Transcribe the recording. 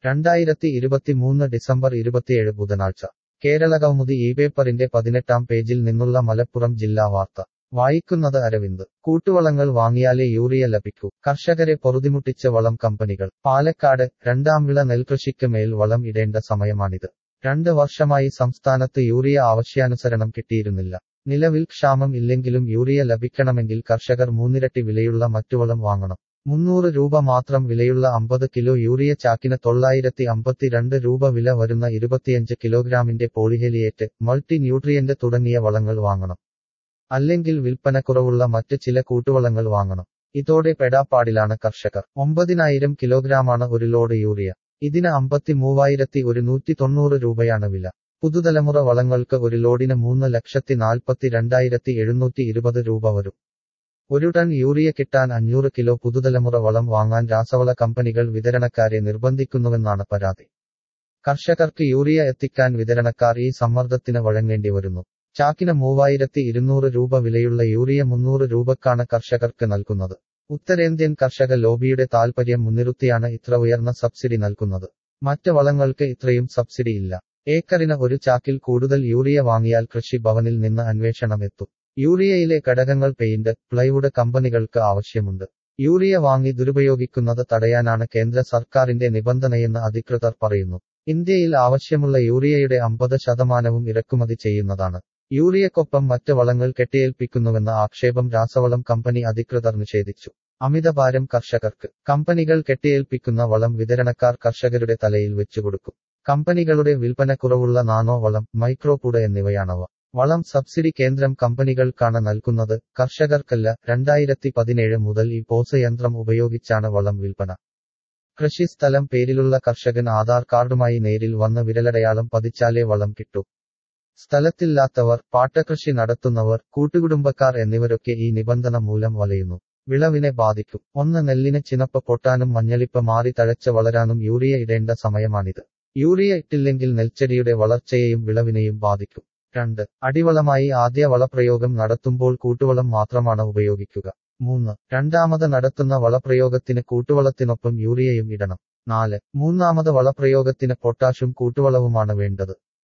രണ്ടായിരത്തി ഇരുപത്തിമൂന്ന് ഡിസംബർ ഇരുപത്തിയേഴ് ബുധനാഴ്ച കേരളകൗമുദി ഈ പേപ്പറിന്റെ പതിനെട്ടാം പേജിൽ നിന്നുള്ള മലപ്പുറം ജില്ലാ വാർത്ത വായിക്കുന്നത് അരവിന്ദ് കൂട്ടുവളങ്ങൾ വാങ്ങിയാലേ യൂറിയ ലഭിക്കൂ കർഷകരെ പൊറുതിമുട്ടിച്ച വളം കമ്പനികൾ പാലക്കാട് രണ്ടാം വിള നെൽകൃഷിക്ക് മേൽ വളം ഇടേണ്ട സമയമാണിത് രണ്ട് വർഷമായി സംസ്ഥാനത്ത് യൂറിയ ആവശ്യാനുസരണം കിട്ടിയിരുന്നില്ല നിലവിൽ ക്ഷാമം ഇല്ലെങ്കിലും യൂറിയ ലഭിക്കണമെങ്കിൽ കർഷകർ മൂന്നിരട്ടി വിലയുള്ള മറ്റു വളം വാങ്ങണം മുന്നൂറ് രൂപ മാത്രം വിലയുള്ള അമ്പത് കിലോ യൂറിയ ചാക്കിന് തൊള്ളായിരത്തി അമ്പത്തിരണ്ട് രൂപ വില വരുന്ന ഇരുപത്തിയഞ്ച് കിലോഗ്രാമിന്റെ പോളിഹെലിയേറ്റ് മൾട്ടി ന്യൂട്രിയന്റ് തുടങ്ങിയ വളങ്ങൾ വാങ്ങണം അല്ലെങ്കിൽ വിൽപ്പനക്കുറവുള്ള മറ്റ് ചില കൂട്ടുവളങ്ങൾ വാങ്ങണം ഇതോടെ പെടാപ്പാടിലാണ് കർഷകർ ഒമ്പതിനായിരം കിലോഗ്രാമാണ് ഒരു ലോഡ് യൂറിയ ഇതിന് അമ്പത്തി മൂവായിരത്തി ഒരുന്നൂറ്റി തൊണ്ണൂറ് രൂപയാണ് വില പുതുതലമുറ വളങ്ങൾക്ക് ഒരു ലോഡിന് മൂന്ന് ലക്ഷത്തി നാൽപ്പത്തി രണ്ടായിരത്തി എഴുന്നൂറ്റി ഇരുപത് രൂപ വരും ഒരു ടൺ യൂറിയ കിട്ടാൻ അഞ്ഞൂറ് കിലോ പുതുതലമുറ വളം വാങ്ങാൻ രാസവള കമ്പനികൾ വിതരണക്കാരെ നിർബന്ധിക്കുന്നുവെന്നാണ് പരാതി കർഷകർക്ക് യൂറിയ എത്തിക്കാൻ വിതരണക്കാർ ഈ സമ്മർദ്ദത്തിന് വഴങ്ങേണ്ടി വരുന്നു ചാക്കിന് മൂവായിരത്തി ഇരുന്നൂറ് രൂപ വിലയുള്ള യൂറിയ മുന്നൂറ് രൂപക്കാണ് കർഷകർക്ക് നൽകുന്നത് ഉത്തരേന്ത്യൻ കർഷക ലോബിയുടെ താൽപര്യം മുൻനിർത്തിയാണ് ഇത്ര ഉയർന്ന സബ്സിഡി നൽകുന്നത് മറ്റ് വളങ്ങൾക്ക് ഇത്രയും സബ്സിഡി ഇല്ല ഏക്കറിന് ഒരു ചാക്കിൽ കൂടുതൽ യൂറിയ വാങ്ങിയാൽ കൃഷി ഭവനിൽ നിന്ന് അന്വേഷണം എത്തും യൂറിയയിലെ ഘടകങ്ങൾ പെയിന്റ് പ്ലൈവുഡ് കമ്പനികൾക്ക് ആവശ്യമുണ്ട് യൂറിയ വാങ്ങി ദുരുപയോഗിക്കുന്നത് തടയാനാണ് കേന്ദ്ര സർക്കാരിന്റെ നിബന്ധനയെന്ന് അധികൃതർ പറയുന്നു ഇന്ത്യയിൽ ആവശ്യമുള്ള യൂറിയയുടെ അമ്പത് ശതമാനവും ഇറക്കുമതി ചെയ്യുന്നതാണ് യൂറിയക്കൊപ്പം മറ്റ് വളങ്ങൾ കെട്ടിയേൽപ്പിക്കുന്നുവെന്ന ആക്ഷേപം രാസവളം കമ്പനി അധികൃതർ നിഷേധിച്ചു അമിതഭാരം കർഷകർക്ക് കമ്പനികൾ കെട്ടിയേൽപ്പിക്കുന്ന വളം വിതരണക്കാർ കർഷകരുടെ തലയിൽ വെച്ചുകൊടുക്കും കമ്പനികളുടെ വിൽപ്പനക്കുറവുള്ള നാനോ വളം മൈക്രോപുട എന്നിവയാണവ വളം സബ്സിഡി കേന്ദ്രം കമ്പനികൾക്കാണ് നൽകുന്നത് കർഷകർക്കല്ല രണ്ടായിരത്തി പതിനേഴ് മുതൽ ഈ പോസ് യന്ത്രം ഉപയോഗിച്ചാണ് വളം വിൽപ്പന കൃഷിസ്ഥലം പേരിലുള്ള കർഷകൻ ആധാർ കാർഡുമായി നേരിൽ വന്ന് വിരലടയാളം പതിച്ചാലേ വളം കിട്ടൂ സ്ഥലത്തില്ലാത്തവർ പാട്ടകൃഷി നടത്തുന്നവർ കൂട്ടുകുടുംബക്കാർ എന്നിവരൊക്കെ ഈ നിബന്ധന മൂലം വലയുന്നു വിളവിനെ ബാധിക്കും ഒന്ന് നെല്ലിന് ചിനപ്പ് പൊട്ടാനും മഞ്ഞളിപ്പ് മാറി തഴച്ച് വളരാനും യൂറിയ ഇടേണ്ട സമയമാണിത് യൂറിയ ഇട്ടില്ലെങ്കിൽ നെൽച്ചെടിയുടെ വളർച്ചയെയും വിളവിനെയും ബാധിക്കും രണ്ട് അടിവളമായി ആദ്യ വളപ്രയോഗം നടത്തുമ്പോൾ കൂട്ടുവളം മാത്രമാണ് ഉപയോഗിക്കുക മൂന്ന് രണ്ടാമത് നടത്തുന്ന വളപ്രയോഗത്തിന് കൂട്ടുവളത്തിനൊപ്പം യൂറിയയും ഇടണം നാല് മൂന്നാമത് വളപ്രയോഗത്തിന് പൊട്ടാഷും കൂട്ടുവളവുമാണ് വേണ്ടത്